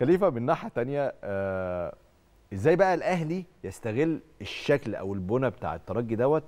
خليفه من ناحيه تانية آه ازاي بقى الاهلي يستغل الشكل او البنى بتاع الترجي دوت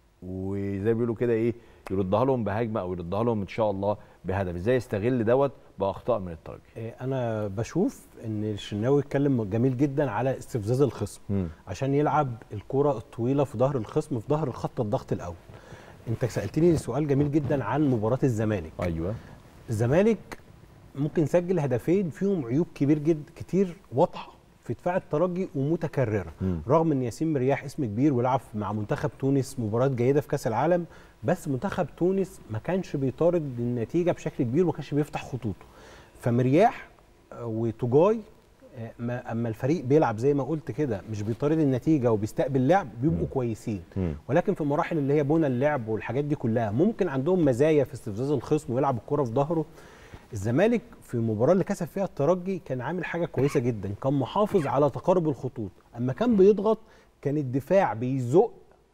وزي ما بيقولوا كده ايه يردها لهم بهجمه او يردها لهم ان شاء الله بهدف ازاي يستغل دوت باخطاء من الترجي إيه، انا بشوف ان الشناوي اتكلم جميل جدا على استفزاز الخصم مم. عشان يلعب الكره الطويله في ظهر الخصم في ظهر الخط الضغط الاول انت سالتني سؤال جميل جدا عن مباراه الزمالك ايوه الزمالك ممكن يسجل هدفين فيهم عيوب كبير جدا كتير واضحه في دفاع الترجي ومتكرره مم. رغم ان ياسين مرياح اسم كبير ولعب مع منتخب تونس مباراه جيده في كاس العالم بس منتخب تونس ما كانش بيطارد النتيجه بشكل كبير وما كانش بيفتح خطوطه فمرياح آه، وتوجاي آه، ما اما الفريق بيلعب زي ما قلت كده مش بيطارد النتيجه وبيستقبل لعب بيبقوا كويسين مم. ولكن في المراحل اللي هي بنى اللعب والحاجات دي كلها ممكن عندهم مزايا في استفزاز الخصم ويلعب الكره في ظهره الزمالك في المباراه اللي كسب فيها الترجي كان عامل حاجه كويسه جدا كان محافظ على تقارب الخطوط اما كان بيضغط كان الدفاع بيزق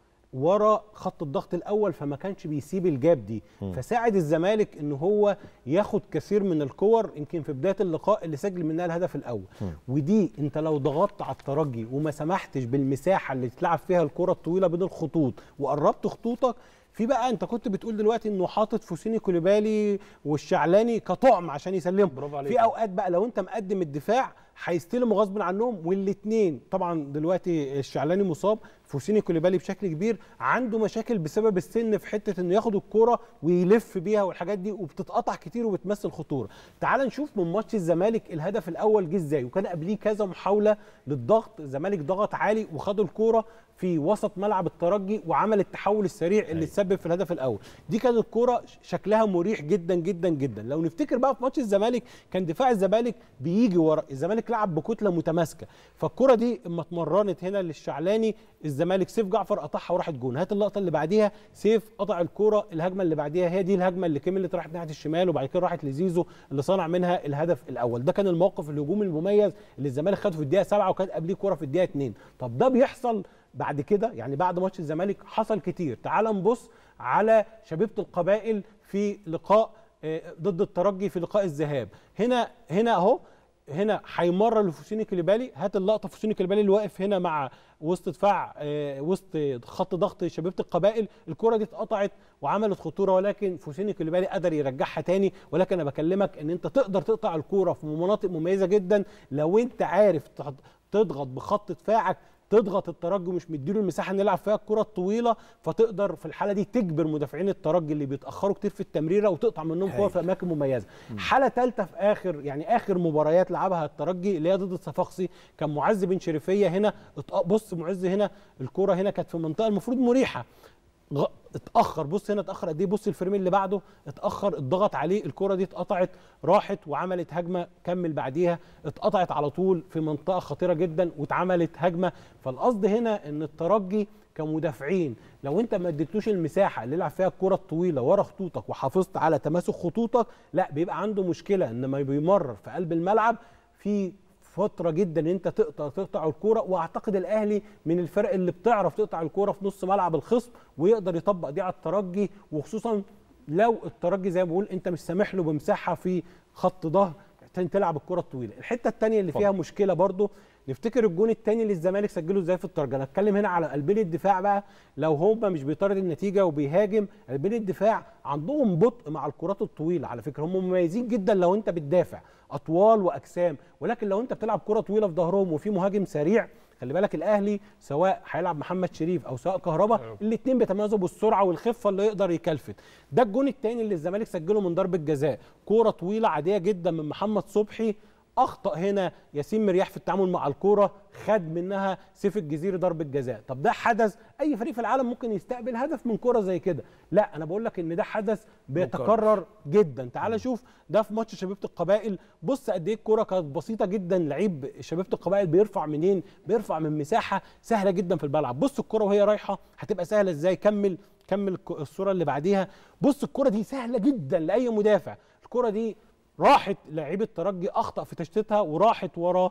ورا خط الضغط الاول فما كانش بيسيب الجاب دي فساعد الزمالك ان هو ياخد كثير من الكور يمكن في بدايه اللقاء اللي سجل منها الهدف الاول ودي انت لو ضغطت على الترجي وما سمحتش بالمساحه اللي تلعب فيها الكره الطويله بين الخطوط وقربت خطوطك في بقى انت كنت بتقول دلوقتي انه حاطط فوسيني كوليبالي والشعلاني كطعم عشان يسلمهم برافو عليك. في اوقات بقى لو انت مقدم الدفاع هيستلموا غصب عنهم والاثنين طبعا دلوقتي الشعلاني مصاب فوسيني كوليبالي بشكل كبير عنده مشاكل بسبب السن في حته انه ياخد الكوره ويلف بيها والحاجات دي وبتتقطع كتير وبتمثل خطوره تعال نشوف من ماتش الزمالك الهدف الاول جه ازاي وكان قبليه كذا محاوله للضغط الزمالك ضغط عالي وخدوا الكوره في وسط ملعب الترجي وعمل التحول السريع اللي تسبب في الهدف الاول دي كانت الكوره شكلها مريح جدا جدا جدا لو نفتكر بقى في ماتش الزمالك كان دفاع الزمالك بيجي ورا الزمالك لعب بكتله متماسكه فالكوره دي اما اتمرنت هنا للشعلاني الزمالك سيف جعفر قطعها وراحت جون هات اللقطه اللي بعديها سيف قطع الكوره الهجمه اللي بعديها هي دي الهجمه اللي كملت راحت ناحيه الشمال وبعد كده راحت لزيزو اللي صنع منها الهدف الاول ده كان الموقف الهجومي المميز اللي الزمالك خده في الدقيقه 7 وكان قبليه كوره في الدقيقه 2 طب ده بيحصل بعد كده يعني بعد ماتش الزمالك حصل كتير تعال نبص على شبيبه القبائل في لقاء آه، ضد الترجي في لقاء الذهاب هنا هنا اهو هنا هيمرر لفوسيني كليبالي هات اللقطه فوسيني كليبالي اللي واقف هنا مع وسط دفاع آه، وسط خط ضغط شبيبه القبائل الكره دي اتقطعت وعملت خطوره ولكن فوسيني كليبالي قدر يرجعها تاني ولكن انا بكلمك ان انت تقدر تقطع الكوره في مناطق مميزه جدا لو انت عارف تحط- تضغط بخط دفاعك تضغط الترجي مش مديله المساحه ان يلعب فيها الكره الطويله فتقدر في الحاله دي تجبر مدافعين الترجي اللي بيتاخروا كتير في التمريره وتقطع منهم كور في اماكن مميزه حاله ثالثه في اخر يعني اخر مباريات لعبها الترجي اللي هي ضد الصفاقسي كان معز بن شريفيه هنا اتق- بص معز هنا الكره هنا كانت في منطقه المفروض مريحه غ... اتاخر بص هنا اتاخر قد ايه بص الفريم اللي بعده اتاخر اتضغط عليه الكره دي اتقطعت راحت وعملت هجمه كمل بعديها اتقطعت على طول في منطقه خطيره جدا واتعملت هجمه فالقصد هنا ان الترجي كمدافعين لو انت ما اديتلوش المساحه اللي يلعب فيها الكره الطويله ورا خطوطك وحافظت على تماسك خطوطك لا بيبقى عنده مشكله ان ما بيمرر في قلب الملعب في فتره جدا ان انت تقطع تقطع الكوره واعتقد الاهلي من الفرق اللي بتعرف تقطع الكوره في نص ملعب الخصم ويقدر يطبق دي على الترجي وخصوصا لو الترجي زي ما بقول انت مش سامح له بمساحه في خط ظهر عشان تلعب الكره الطويله الحته الثانيه اللي فيها مشكله برضو نفتكر الجون الثاني اللي الزمالك سجله ازاي في الترجي انا اتكلم هنا على قلبين الدفاع بقى لو هم مش بيطارد النتيجه وبيهاجم قلبين الدفاع عندهم بطء مع الكرات الطويله على فكره هم مميزين جدا لو انت بتدافع اطوال واجسام ولكن لو انت بتلعب كره طويله في ظهرهم وفي مهاجم سريع خلي بالك الاهلي سواء هيلعب محمد شريف او سواء كهربا الاثنين بيتميزوا بالسرعه والخفه اللي يقدر يكلفت ده الجون الثاني اللي الزمالك سجله من ضربه جزاء كوره طويله عاديه جدا من محمد صبحي اخطا هنا ياسين مرياح في التعامل مع الكوره خد منها سيف الجزيري ضربه جزاء طب ده حدث اي فريق في العالم ممكن يستقبل هدف من كوره زي كده لا انا بقول لك ان ده حدث بيتكرر جدا تعال شوف ده في ماتش شبيبه القبائل بص قد ايه الكوره كانت بسيطه جدا لعيب شبيبه القبائل بيرفع منين بيرفع من مساحه سهله جدا في الملعب بص الكوره وهي رايحه هتبقى سهله ازاي كمل كمل الك- الصوره اللي بعديها بص الكوره دي سهله جدا لاي مدافع الكوره دي راحت لعيب الترجي اخطا في تشتيتها وراحت ورا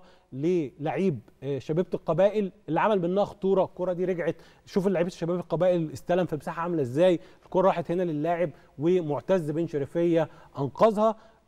للعيب آه، شبيبه القبائل اللي عمل منها خطوره الكره دي رجعت شوف لعيبه شباب القبائل استلم في مساحه عامله ازاي الكره راحت هنا للاعب ومعتز بن شريفيه انقذها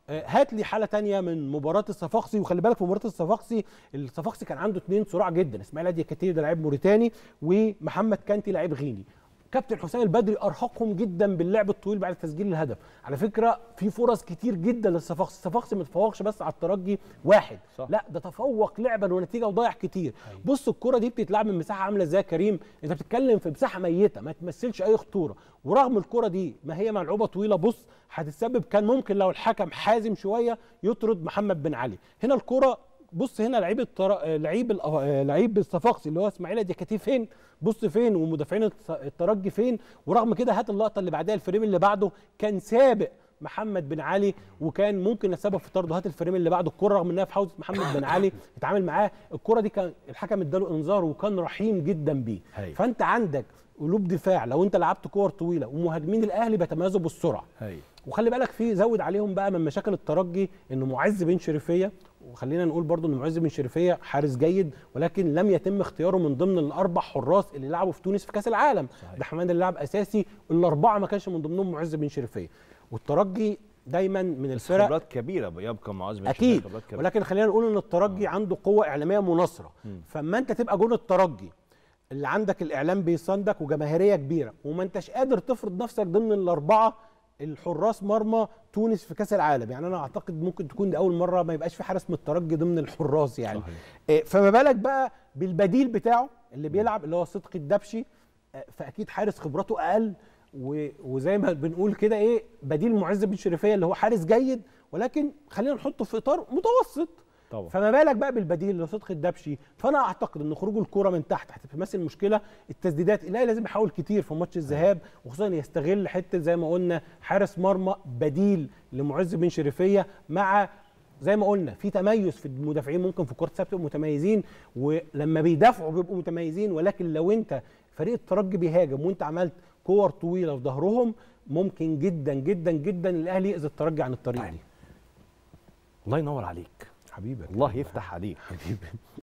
آه، هات لي حاله تانية من مباراه الصفاقسي وخلي بالك في مباراه الصفاقسي الصفاقسي كان عنده اثنين صراع جدا اسماعيل ادي كتير ده لعيب موريتاني ومحمد كانتي لعيب غيني كابتن حسام البدري ارهقهم جدا باللعب الطويل بعد تسجيل الهدف على فكره في فرص كتير جدا للصفاقسي الصفاقسي ما تفوقش بس على الترجي واحد صح. لا ده تفوق لعبا ونتيجه وضيع كتير بص الكره دي بتتلعب من مساحه عامله ازاي يا كريم انت بتتكلم في مساحه ميته ما تمثلش اي خطوره ورغم الكره دي ما هي ملعوبه طويله بص هتتسبب كان ممكن لو الحكم حازم شويه يطرد محمد بن علي هنا الكره بص هنا لعيب التر... آه، لعيب ال- آه، لعيب الصفاقسي اللي هو اسماعيل ديكاتي فين بص فين ومدافعين التص- الترجي فين ورغم كده هات اللقطه اللي بعدها الفريم اللي بعده كان سابق محمد بن علي وكان ممكن السبب في طرده هات الفريم اللي بعده الكره رغم انها في حوزه محمد بن علي اتعامل معاه الكره دي كان الحكم اداله انذار وكان رحيم جدا بيه هاي. فانت عندك قلوب دفاع لو انت لعبت كور طويله ومهاجمين الاهلي بيتميزوا بالسرعه هاي وخلي بالك في زود عليهم بقى من مشاكل الترجي انه معز بن شريفيه وخلينا نقول برضو ان معز بن شريفيه حارس جيد ولكن لم يتم اختياره من ضمن الاربع حراس اللي لعبوا في تونس في كاس العالم صحيح. ده حماد اللي لعب اساسي الاربعه ما كانش من ضمنهم معز بن شريفيه والترجي دايما من الفرق خبرات كبيره يبقى معاذ بن اكيد شريف خبرات كبيرة. ولكن خلينا نقول ان الترجي عنده قوه اعلاميه مناصره فاما انت تبقى جون الترجي اللي عندك الاعلام بيساندك وجماهيريه كبيره وما انتش قادر تفرض نفسك ضمن الاربعه الحراس مرمى تونس في كاس العالم يعني انا اعتقد ممكن تكون دي اول مره ما يبقاش في حارس من الترجي ضمن الحراس يعني صحيح. إيه، فما بالك بقى بالبديل بتاعه اللي بيلعب اللي هو صدقي الدبشي آه، فاكيد حارس خبرته اقل و- وزي ما بنقول كده ايه بديل معز بن شريفيه اللي هو حارس جيد ولكن خلينا نحطه في اطار متوسط طبعا فما بالك بقى بالبديل اللي هو صدقي الدبشي فانا اعتقد ان خروج الكوره من تحت هتتمثل مشكله التسديدات الاهلي لازم يحاول كتير في ماتش الذهاب وخصوصا يستغل حته زي ما قلنا حارس مرمى بديل لمعز بن شريفيه مع زي ما قلنا في تميز في المدافعين ممكن في كره ثابته متميزين ولما بيدافعوا بيبقوا متميزين ولكن لو انت فريق الترجي بيهاجم وانت عملت كور طويله في ظهرهم ممكن جدا جدا جدا الاهلي يأذي الترجي عن الطريق دي الله ينور عليك حبيبك الله يفتح عليك حبيبي